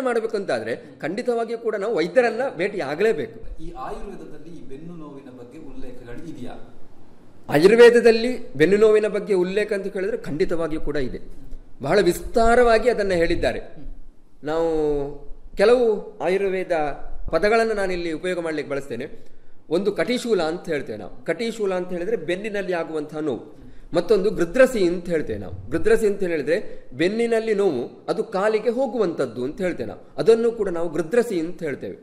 ನಿವಾರಣೆ ಮಾಡಬೇಕಂತಾದ್ರೆ ಖಂಡಿತವಾಗಿಯೂ ಕೂಡ ನಾವು ವೈದ್ಯರನ್ನ ಭೇಟಿ ಆಗಲೇಬೇಕು ಈ ಆಯುರ್ವೇದದಲ್ಲಿ ಈ ಬೆನ್ನು ನೋವಿನ ಬಗ್ಗೆ ಉಲ್ಲೇಖಗಳು ಇದೆಯಾ ಆಯುರ್ವೇದದಲ್ಲಿ ಬೆನ್ನು ನೋವಿನ ಬಗ್ಗೆ ಉಲ್ಲೇಖ ಅಂತ ಕೇಳಿದ್ರೆ ಖಂಡಿತವಾಗಿಯೂ ಕೂಡ ಇದೆ ಬಹಳ ವಿಸ್ತಾರವಾಗಿ ಅದನ್ನು ಹೇಳಿದ್ದಾರೆ ನಾವು ಕೆಲವು ಆಯುರ್ವೇದ ಪದಗಳನ್ನು ನಾನಿಲ್ಲಿ ಉಪಯೋಗ ಮಾಡಲಿಕ್ಕೆ ಬಳಸ್ತೇನೆ ಒಂದು ಕಟಿಶೂಲ ಅಂತ ಹೇಳ್ತೇವೆ ನಾವು ಕಟಿಶೂಲ ಅಂತ ಹೇಳಿದ್ರೆ ಬೆನ್ನಿನಲ್ಲಿ ಆಗುವಂತಹ ನೋವು ಮತ್ತೊಂದು ಗೃದ್ರಸಿ ಅಂತ ಹೇಳ್ತೇವೆ ನಾವು ಗೃದ್ರಸಿ ಅಂತ ಹೇಳಿದ್ರೆ ಬೆನ್ನಿನಲ್ಲಿ ನೋವು ಅದು ಕಾಲಿಗೆ ಹೋಗುವಂಥದ್ದು ಅಂತ ಹೇಳ್ತೇವೆ ನಾವು ಅದನ್ನು ಕೂಡ ನಾವು ಗೃದ್ರಸಿ ಅಂತ ಹೇಳ್ತೇವೆ